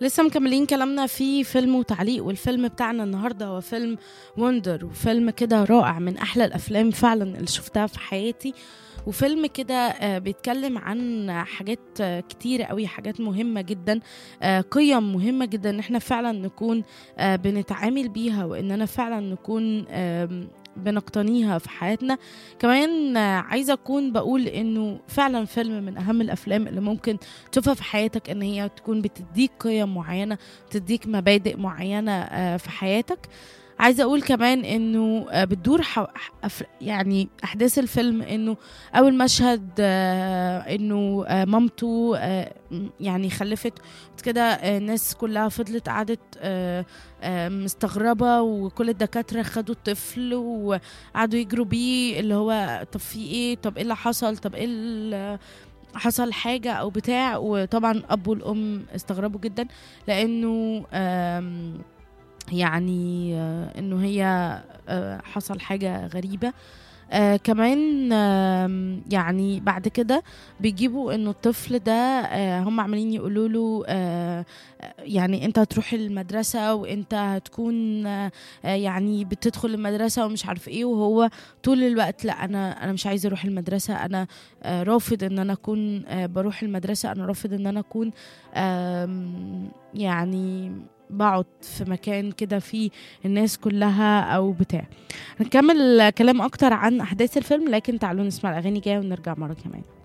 لسه مكملين كلامنا في فيلم وتعليق والفيلم بتاعنا النهارده هو فيلم وندر وفيلم كده رائع من احلى الافلام فعلا اللي شفتها في حياتي وفيلم كده آه، بيتكلم عن حاجات آه، كتيرة قوي حاجات مهمة جدا آه، قيم مهمة جدا ان احنا فعلا نكون آه، بنتعامل بيها واننا فعلا نكون آم، بنقتنيها في حياتنا كمان آه، عايزة أكون بقول إنه فعلا فيلم من أهم الأفلام اللي ممكن تشوفها في حياتك إن هي تكون بتديك قيم معينة تديك مبادئ معينة آه، في حياتك عايزة أقول كمان إنه آه، بتدور حو... أف- يعني أحداث الفيلم إنه أول مشهد آه، إنه آه، مامته آه، م- يعني خلفت كده آه، الناس كلها فضلت قعدت آه، آه، مستغربة وكل الدكاترة خدوا الطفل وقعدوا يجروا بيه اللي هو طب في ايه طب ايه اللي حصل طب ايه اللي حصل حاجة أو بتاع وطبعا أب والأم استغربوا جدا لأنه آم، يعني آه، إنه هي آه، حصل حاجة غريبة آه كمان آم، يعني بعد كده بيجيبوا انه الطفل ده آه هم عمالين يقولوا له آه آه، يعني انت هتروح المدرسة وانت هتكون آه آه، يعني بتدخل المدرسة ومش عارف ايه وهو طول الوقت لا انا انا مش عايزة اروح المدرسة انا آه رافض ان انا اكون آه بروح المدرسة انا رافض ان انا اكون آم، يعني بقعد في مكان كده فيه الناس كلها او بتاع هنكمل كلام اكتر عن احداث الفيلم لكن تعالوا نسمع الاغاني جايه ونرجع مره كمان